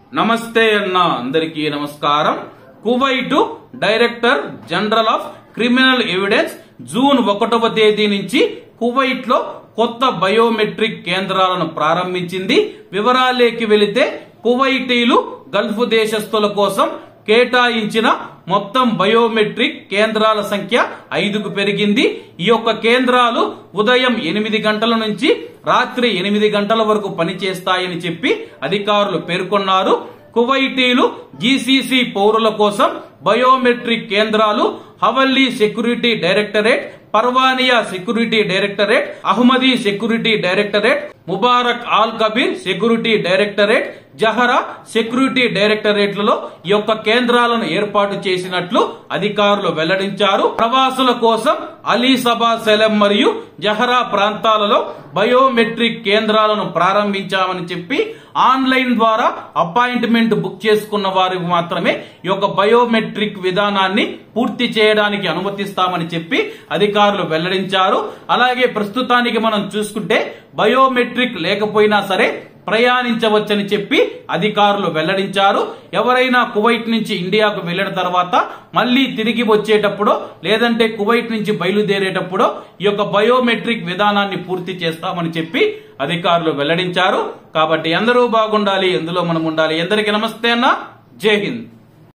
నమస్తే అన్న అందరికీ నమస్కారం Kuwait director general of criminal evidence June ఒకటవ తేదీ నుంచి కువైట్ లో కొత్త బయోమెట్రిక్ కేంద్రాలను ప్రారంభించింది వివరాలేకి వెళితే కువైటీలు గల్ఫ్ దేశస్తుల కోసం కేటాయించిన మొత్తం బయోమెట్రిక్ కేంద్రాల సంఖ్య ఐదుకు పెరిగింది ఈ యొక్క కేంద్రాలు ఉదయం ఎనిమిది గంటల నుంచి రాత్రి ఎనిమిది గంటల వరకు పనిచేస్తాయని చెప్పి అధికారులు పేర్కొన్నారు కువైటీలు జీసీసీ పౌరుల కోసం బయోమెట్రిక్ కేంద్రాలు Hawalli security directorate Farwaniya security directorate Ahmadi security directorate Mubarak Al Kabeer security directorate Jahra security డైరెక్టరేట్లలో ఈ యొక్క కేంద్రాలను ఏర్పాటు చేసినట్లు అధికారులు వెల్లడించారు ప్రవాసుల కోసం అలీ సభా సెలెం మరియు జహరా ప్రాంతాలలో బయోమెట్రిక్ కేంద్రాలను ప్రారంభించామని చెప్పి ఆన్లైన్ ద్వారా అపాయింట్మెంట్ బుక్ చేసుకున్న వారికి మాత్రమే ఈ యొక్క బయోమెట్రిక్ విధానాన్ని పూర్తి చేయడానికి అనుమతిస్తామని చెప్పి అధికారులు వెల్లడించారు అలాగే ప్రస్తుతానికి మనం చూసుకుంటే బయోమెట్రిక్ లేకపోయినా సరే ప్రయాణించవచ్చని చెప్పి అధికారులు వెల్లడించారు ఎవరైనా కువైట్ నుంచి ఇండియాకు వెళ్లిన తర్వాత మళ్ళీ తిరిగి వచ్చేటప్పుడు లేదంటే కువైట్ నుంచి బయలుదేరేటప్పుడు ఈ యొక్క బయోమెట్రిక్ విధానాన్ని పూర్తి చేస్తామని చెప్పి అధికారులు వెల్లడించారు కాబట్టి అందరూ బాగుండాలి ఎందులో మనం ఉండాలి ఎందరికీ నమస్తే అన్న జై హింద్